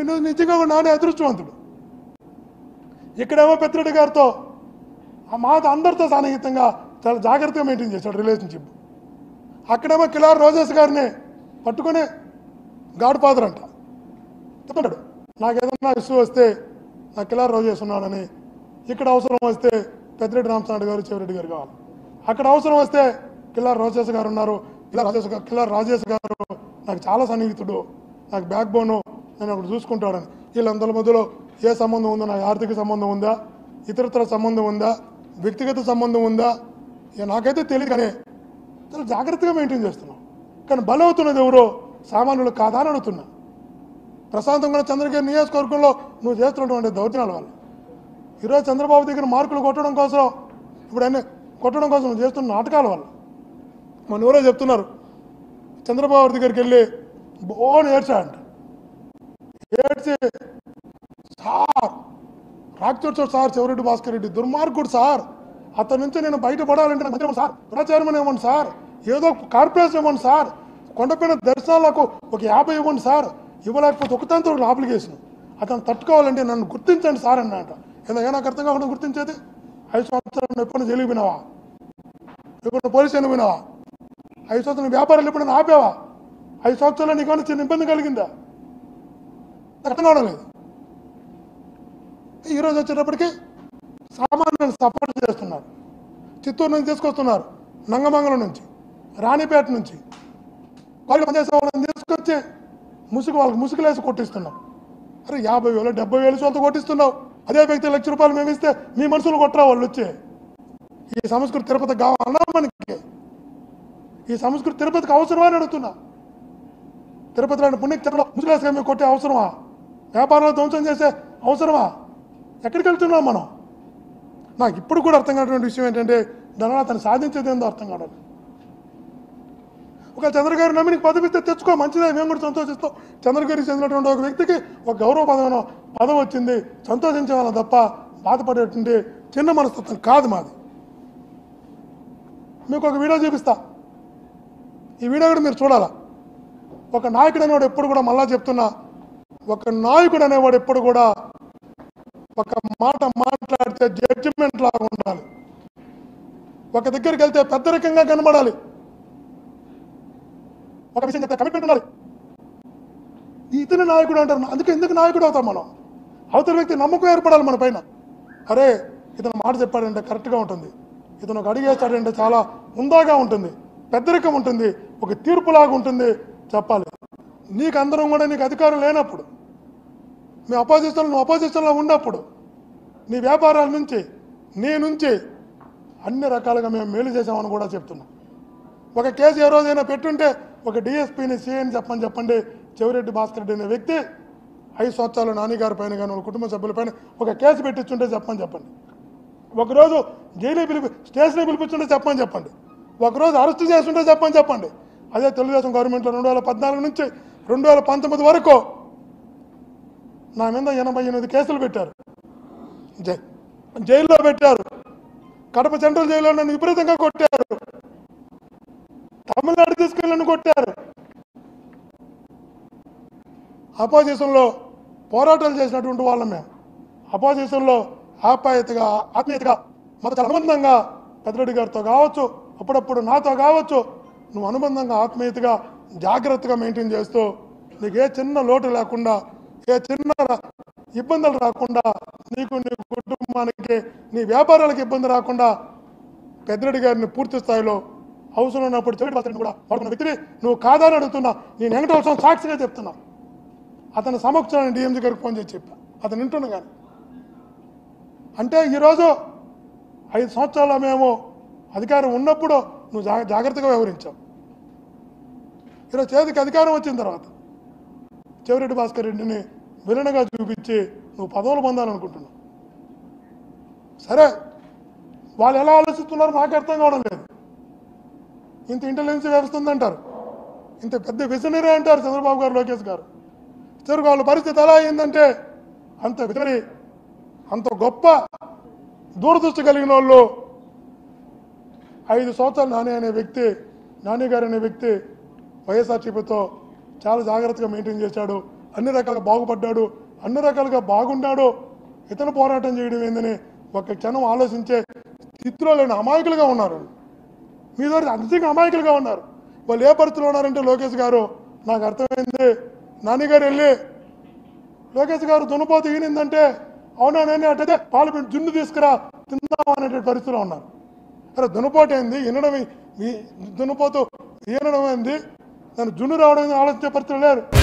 నేను నిజంగా కూడా నానే అదృష్టవంతుడు ఇక్కడేమో పెద్దిరెడ్డి గారితో ఆ మాట అందరితో సన్నిహితంగా చాలా జాగ్రత్తగా మెయింటైన్ చేశాడు రిలేషన్షిప్ అక్కడేమో కిలార్ రోజెస్ గారిని పట్టుకొని గాడ్ ఫాదర్ అంట చెప్తాడు నాకు ఏదన్నా ఇష్యూ వస్తే నాకు కిలార్ రోజెస్ ఉన్నాడని ఇక్కడ అవసరం వస్తే పెద్దిరెడ్డి రామచంద్ర గారు చెవిరెడ్డి గారు కావాలి అక్కడ అవసరం వస్తే కిల్లార్ రోజేష్ గారు ఉన్నారు కిల్లార్ రాజేష్ గారు కిల్లార్ రాజేష్ గారు నాకు చాలా సన్నిహితుడు నాకు బ్యాక్ బోను నేను అక్కడ చూసుకుంటాడని వీళ్ళందరి మధ్యలో ఏ సంబంధం ఉందో నాకు ఆర్థిక సంబంధం ఉందా ఇతరత్ర సంబంధం ఉందా వ్యక్తిగత సంబంధం ఉందా ఇక నాకైతే తెలియదు కానీ చాలా జాగ్రత్తగా మెయింటైన్ చేస్తున్నాం కానీ బలవుతున్నది ఎవరో సామాన్యులు కాదా అని అడుగుతున్నా ప్రశాంతంగా చంద్రగిరి నియోజకవర్గంలో నువ్వు చేస్తున్నటువంటి దౌర్జన్యాల వల్ల ఈరోజు చంద్రబాబు దగ్గర మార్కులు కొట్టడం కోసం ఇప్పుడు అన్ని కొట్టడం కోసం నువ్వు చేస్తున్న నాటకాల వల్ల మన ఎవరో చెప్తున్నారు చంద్రబాబు దగ్గరికి వెళ్ళి బోన్ ఏడ్చాడంట ఏడ్చి సార్ రాక్చోర్ సార్ చెవిరెడ్డి భాస్కర్ రెడ్డి దుర్మార్గుడు సార్ అతని నుంచి నేను బయటపడాలంటే నాకు మంత్రి ఇవ్వండి సార్ ప్రజా చైర్మన్ ఇవ్వండి సార్ ఏదో ఒక కార్పొరేషన్ ఇవ్వండి సార్ కొండపైన దర్శనాలకు ఒక యాభై ఇవ్వండి సార్ ఇవ్వలేకపోతే ఒకదాంతో ఒక అప్లికేషన్ అతను తట్టుకోవాలంటే నన్ను గుర్తించండి సార్ అన్నట ఏదో ఏ నాకు అర్థం కాకుండా గుర్తించేది ఐదు సంవత్సరాలు ఎప్పుడు జైలుకి పోయినావా ఎప్పుడు పోలీస్ స్టేషన్ పోయినావా ఐదు సంవత్సరాలు వ్యాపారాలు ఎప్పుడైనా ఆపావా ఐదు సంవత్సరాలు నీకు చిన్న ఇబ్బంది కలిగిందా నాకు అర్థం కావడం లేదు ఈరోజు వచ్చేటప్పటికి సామాన్యులను సపోర్ట్ చేస్తున్నారు చిత్తూరు నుంచి తీసుకొస్తున్నారు నంగమంగళం నుంచి రాణిపేట నుంచి వాళ్ళు పనిచేసే వాళ్ళని తీసుకొచ్చి ముసుగు వాళ్ళకి ముసుగులేసి కొట్టిస్తున్నాం అరే యాభై వేలు డెబ్బై వేలు సొంత కొట్టిస్తున్నావు అదే వ్యక్తి లక్ష రూపాయలు మేము ఇస్తే మీ మనుషులు కొట్టరా వాళ్ళు వచ్చి ఈ సంస్కృతి తిరుపతి కావాలన్నా మనకి ఈ సంస్కృతి తిరుపతికి అవసరమా అని అడుగుతున్నా తిరుపతి లాంటి పుణ్యక్షేత్రంలో ముసుగులేసి మేము కొట్టే అవసరమా వ్యాపారాలు ధ్వంసం చేసే అవసరమా ఎక్కడికి వెళ్తున్నాం మనం నాకు ఇప్పుడు కూడా అర్థం కానటువంటి విషయం ఏంటంటే దానివల్ల అతను సాధించేది ఏందో అర్థం కావడం ఒక చంద్రగారి నమ్మి నీకు పదవి ఇస్తే తెచ్చుకో మంచిదే మేము కూడా సంతోషిస్తాం చంద్రగారికి చెందినటువంటి ఒక వ్యక్తికి ఒక గౌరవ పదవి పదవి వచ్చింది సంతోషించే వాళ్ళం తప్ప బాధపడేటువంటి చిన్న మనస్తత్వం కాదు మాది మీకు ఒక వీడియో చూపిస్తా ఈ వీడియో కూడా మీరు చూడాలా ఒక నాయకుడు అనేవాడు ఎప్పుడు కూడా మళ్ళా చెప్తున్నా ఒక నాయకుడు అనేవాడు ఎప్పుడు కూడా ఒక మాట మాట్లాడితే జడ్జిమెంట్ లాగా ఉండాలి ఒక దగ్గరికి వెళ్తే పెద్దరికంగా కనబడాలి ఒక విషయం చెప్తే కమిట్మెంట్ ఉండాలి ఇతని నాయకుడు అంటారు అందుకే ఎందుకు నాయకుడు అవుతాం మనం అవతల వ్యక్తి నమ్మకం ఏర్పడాలి మన పైన అరే ఇతను మాట చెప్పాడంటే కరెక్ట్గా ఉంటుంది ఇతను ఒక అడిగేస్తాడంటే చాలా ఉందాగా ఉంటుంది పెద్దరికం ఉంటుంది ఒక తీర్పులాగా ఉంటుంది చెప్పాలి నీకు అందరం కూడా నీకు అధికారం లేనప్పుడు మీ అపోజిషన్ నువ్వు అపోజిషన్లో ఉన్నప్పుడు నీ వ్యాపారాల నుంచి నీ నుంచి అన్ని రకాలుగా మేము మేలు చేసామని కూడా చెప్తున్నాం ఒక కేసు ఏ రోజైనా పెట్టుంటే ఒక డిఎస్పీని సీఎని చెప్పని చెప్పండి చెవిరెడ్డి భాస్కర్ రెడ్డి అనే వ్యక్తి ఐదు సంవత్సరాలు నాన్నగారి పైన కానీ వాళ్ళ కుటుంబ సభ్యులపైన ఒక కేసు పెట్టించుంటే చెప్పని చెప్పండి ఒకరోజు జైలు పిలిపి స్టేషన్కి పిలిపించుంటే చెప్పని చెప్పండి ఒకరోజు అరెస్ట్ చేస్తుంటే చెప్పని చెప్పండి అదే తెలుగుదేశం గవర్నమెంట్లో రెండు వేల పద్నాలుగు నుంచి రెండు వేల పంతొమ్మిది వరకు నా మీద ఎనభై ఎనిమిది కేసులు పెట్టారు జై జైల్లో పెట్టారు కడప సెంట్రల్ జైల్లో నన్ను విపరీతంగా కొట్టారు తమిళనాడు తీసుకెళ్ళి నన్ను కొట్టారు అపోజిషన్లో పోరాటాలు చేసినటువంటి వాళ్ళం మేము అపోజిషన్లో ఆప్యాయతగా ఆత్మీయతగా మాకు చాలా అనుబంధంగా పెద్దరెడ్డి గారితో కావచ్చు అప్పుడప్పుడు నాతో కావచ్చు నువ్వు అనుబంధంగా ఆత్మీయతగా జాగ్రత్తగా మెయింటైన్ చేస్తూ నీకు ఏ చిన్న లోటు లేకుండా ఏ చిన్న ఇబ్బందులు రాకుండా నీకు నీ కుటుంబానికి నీ వ్యాపారాలకు ఇబ్బంది రాకుండా పెద్దరెడ్డి గారిని పూర్తి స్థాయిలో అవసరం ఉన్నప్పుడు చెవిటి బాధ్యతను కూడా వాడుకున్న వ్యక్తిని నువ్వు కాదని అడుగుతున్నా నేను వెంకటవసం సాక్షిగా చెప్తున్నా అతని సమక్షాన్ని డిఎంజీ గారికి ఫోన్ చేసి చెప్పా అతను వింటున్నా కానీ అంటే ఈరోజు ఐదు సంవత్సరాల మేము అధికారం ఉన్నప్పుడు నువ్వు జా జాగ్రత్తగా వ్యవహరించావు ఈరోజు చేతికి అధికారం వచ్చిన తర్వాత చెవిరెడ్డి భాస్కర్ రెడ్డిని విలనగా చూపించి నువ్వు పదవులు పొందాలనుకుంటున్నావు సరే వాళ్ళు ఎలా ఆలోచిస్తున్నారో నాకు అర్థం కావడం లేదు ఇంత ఇంటెలిజెన్స్ వ్యవస్థ ఉందంటారు ఇంత పెద్ద విజనరీ అంటారు చంద్రబాబు గారు లోకేష్ గారు చివరికి వాళ్ళ పరిస్థితి ఎలా అయిందంటే అంత విజనరీ అంత గొప్ప దూరదృష్టి కలిగిన వాళ్ళు ఐదు సంవత్సరాలు నాని అనే వ్యక్తి నాని గారు అనే వ్యక్తి వైఎస్ఆర్సీపీతో చాలా జాగ్రత్తగా మెయింటైన్ చేశాడు అన్ని రకాలుగా బాగుపడ్డాడు అన్ని రకాలుగా బాగున్నాడు ఇతను పోరాటం చేయడం ఏందని ఒక క్షణం ఆలోచించే స్థితిలో లేని అమాయకులుగా ఉన్నారు మీ దగ్గర అంతగా అమాయకులుగా ఉన్నారు వాళ్ళు ఏ పరిస్థితిలో ఉన్నారంటే లోకేష్ గారు నాకు అర్థమైంది నాన్నగారు వెళ్ళి లోకేష్ గారు దున్నపోతు ఈనిందంటే అవునా నేను అట్టయితే పాలు పెట్టి జున్ను తీసుకురా తిందాం అనేటువంటి పరిస్థితిలో ఉన్నారు అరే దున్నపోటు ఏంది వినడం ఈ దున్నపోతు ఈనడం ఏంది దాని జున్ను రావడం ఏంది ఆలోచించే పరిస్థితులు లేరు